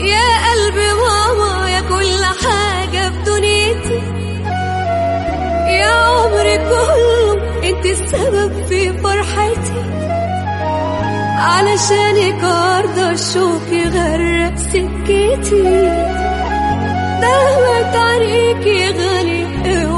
يا قلبي ماما يا كل حاجة في دنيتي يا عمري كله انت السبب في فرحتي علشانك ارضى الشوق يغرق سكتي دهمت عليكي غالي